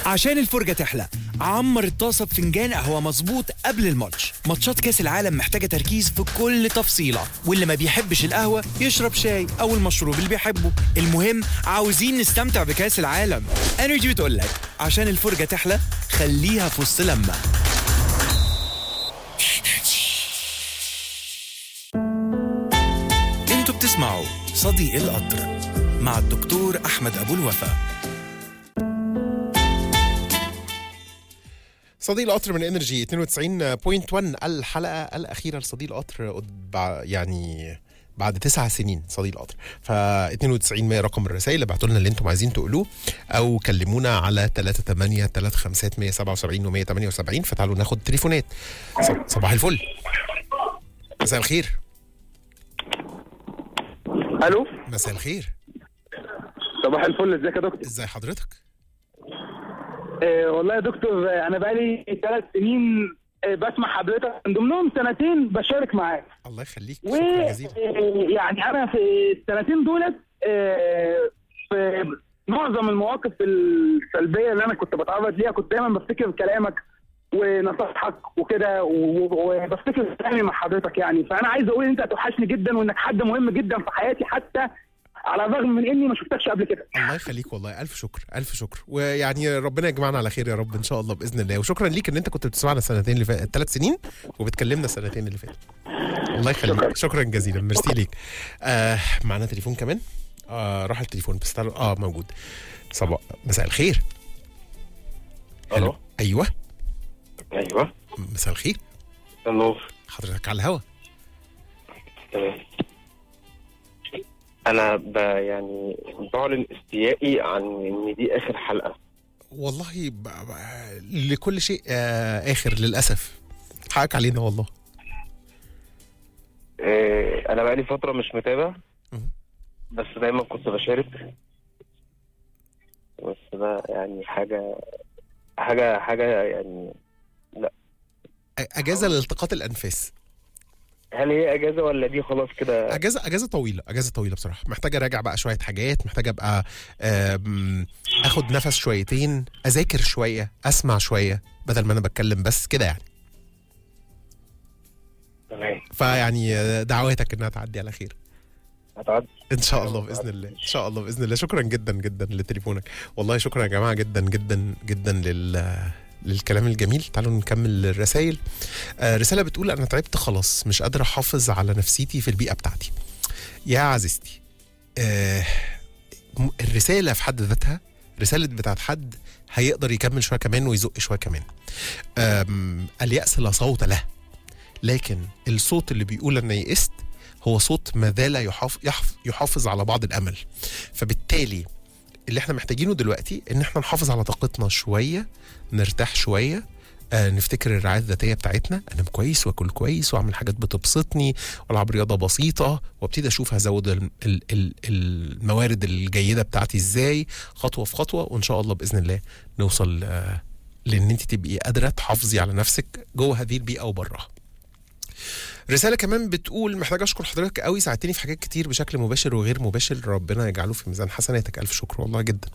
عشان الفرجة تحلى عمر الطاسة بفنجان قهوة مظبوط قبل الماتش ماتشات كاس العالم محتاجة تركيز في كل تفصيلة واللي ما بيحبش القهوة يشرب شاي أو المشروب اللي بيحبه المهم عاوزين نستمتع بكاس العالم انرجي بتقول لك عشان الفرجة تحلى خليها في وسط لما انتوا بتسمعوا صديق القطر مع الدكتور أحمد أبو الوفا صديق القطر من انرجي 92.1 الحلقه الاخيره لصديق القطر قد- بع- يعني بعد تسع سنين صديق القطر ف 92 100 رقم الرسائل اللي ابعتوا لنا اللي انتم عايزين تقولوه او كلمونا على 38 35 177 و 178 فتعالوا ناخد تليفونات صب- صباح الفل مساء الخير الو مساء الخير صباح الفل ازيك يا دكتور ازاي حضرتك آه والله يا دكتور آه، انا بقالي ثلاث سنين آه بسمع حضرتك من ضمنهم سنتين بشارك معاك الله يخليك شكرا جزيلا ويعني انا في السنتين دولت آه، في معظم المواقف السلبيه اللي انا كنت بتعرض ليها كنت دايما بفتكر كلامك ونصايحك وكده و- وبفتكر كلامي مع حضرتك يعني فانا عايز اقول انت هتوحشني جدا وانك حد مهم جدا في حياتي حتى على الرغم من اني ما شفتكش قبل كده الله يخليك والله الف شكر الف شكر ويعني ربنا يجمعنا على خير يا رب ان شاء الله باذن الله وشكرا ليك ان انت كنت بتسمعنا السنتين اللي فاتت ثلاث سنين وبتكلمنا السنتين اللي فاتت الله يخليك شكرا, شكرا جزيلا ميرسي ليك آه معانا تليفون كمان آه راح التليفون بس تعالوا اه موجود صباح مساء الخير الو ايوه ايوه مساء الخير النور حضرتك على الهوا تمام انا ب يعني بعلن استيائي عن ان دي اخر حلقه والله ب... ب... لكل شيء آه اخر للاسف حقك علينا والله إيه انا بقالي فتره مش متابع مهم. بس دايما كنت بشارك بس ده يعني حاجه حاجه حاجه يعني اجازه لالتقاط الانفاس هل هي اجازه ولا دي خلاص كده اجازه اجازه طويله اجازه طويله بصراحه محتاج اراجع بقى شويه حاجات محتاج ابقى آم، اخد نفس شويتين اذاكر شويه اسمع شويه بدل ما انا بتكلم بس كده يعني تمام فيعني آه، دعواتك انها تعدي على خير هتعدي ان شاء الله باذن الله ان شاء الله باذن الله شكرا جدا جدا لتليفونك والله شكرا يا جماعه جدا جدا جدا لل للكلام الجميل تعالوا نكمل الرسائل آه رساله بتقول انا تعبت خلاص مش قادر احافظ على نفسيتي في البيئه بتاعتي يا عزيزتي آه م- الرساله في حد ذاتها رساله بتاعت حد هيقدر يكمل شويه كمان ويزق شويه كمان آم، اليأس لا صوت له لكن الصوت اللي بيقول انا يئست هو صوت ما زال يحافظ, يحافظ على بعض الامل فبالتالي اللي احنا محتاجينه دلوقتي ان احنا نحافظ على طاقتنا شويه نرتاح شويه آه نفتكر الرعايه الذاتيه بتاعتنا انام كويس واكل كويس واعمل حاجات بتبسطني والعب رياضه بسيطه وابتدي اشوف هزود ال- ال- ال- الموارد الجيده بتاعتي ازاي خطوه في خطوه وان شاء الله باذن الله نوصل آه لان انت تبقي قادره تحافظي على نفسك جوه هذه البيئه وبراها رسالة كمان بتقول محتاج أشكر حضرتك قوي ساعدتني في حاجات كتير بشكل مباشر وغير مباشر ربنا يجعله في ميزان حسناتك ألف شكر والله جدا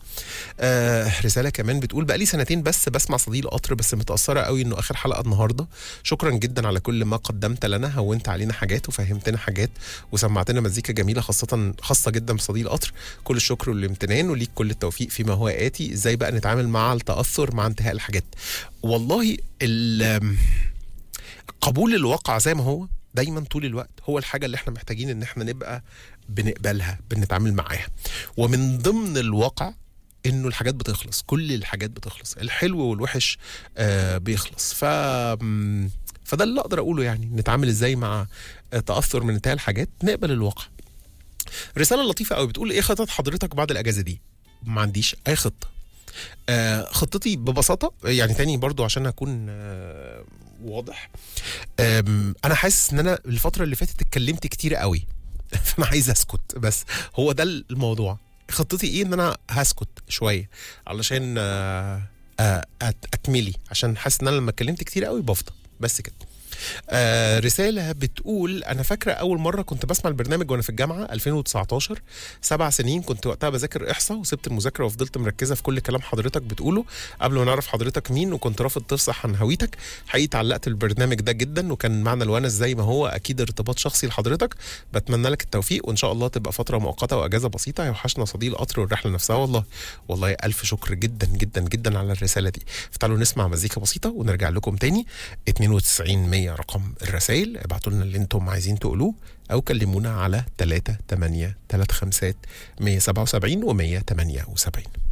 آه رسالة كمان بتقول بقالي سنتين بس بسمع صديق القطر بس متأثرة قوي إنه آخر حلقة النهاردة شكرا جدا على كل ما قدمت لنا هونت علينا حاجات وفهمتنا حاجات وسمعتنا مزيكا جميلة خاصة خاصة جدا بصديق القطر كل الشكر والامتنان وليك كل التوفيق فيما هو آتي إزاي بقى نتعامل مع التأثر مع انتهاء الحاجات والله ال قبول الواقع زي ما هو دايما طول الوقت هو الحاجه اللي احنا محتاجين ان احنا نبقى بنقبلها بنتعامل معاها ومن ضمن الواقع انه الحاجات بتخلص كل الحاجات بتخلص الحلو والوحش آه بيخلص ف م- فده اللي اقدر اقوله يعني نتعامل ازاي مع آه، تاثر من انتهاء الحاجات نقبل الواقع رساله لطيفه قوي بتقول ايه خطط حضرتك بعد الاجازه دي ما عنديش اي خطه آه خطتي ببساطه يعني تاني برضو عشان اكون آه واضح أم، انا حاسس ان انا الفتره اللي فاتت اتكلمت كتير قوي فانا عايز اسكت بس هو ده الموضوع خطتي ايه ان انا هسكت شويه علشان آه، آه، أت- اتملي عشان حاسس ان انا لما اتكلمت كتير قوي بفضى بس كده آه رسالة بتقول أنا فاكرة أول مرة كنت بسمع البرنامج وأنا في الجامعة 2019 سبع سنين كنت وقتها بذاكر إحصاء وسبت المذاكرة وفضلت مركزة في كل كلام حضرتك بتقوله قبل ما نعرف حضرتك مين وكنت رافض تفصح عن هويتك حقيقي اتعلقت بالبرنامج ده جدا وكان معنى الونس زي ما هو أكيد ارتباط شخصي لحضرتك بتمنى لك التوفيق وإن شاء الله تبقى فترة مؤقتة وأجازة بسيطة يوحشنا صديق القطر والرحلة نفسها والله والله ألف شكر جدا جدا جدا على الرسالة دي فتعالوا نسمع مزيكا بسيطة ونرجع لكم تاني 92 100 رقم الرسائل ابعتوا لنا اللي انتم عايزين تقولوه او كلمونا على 3 8 3 5 177 و 178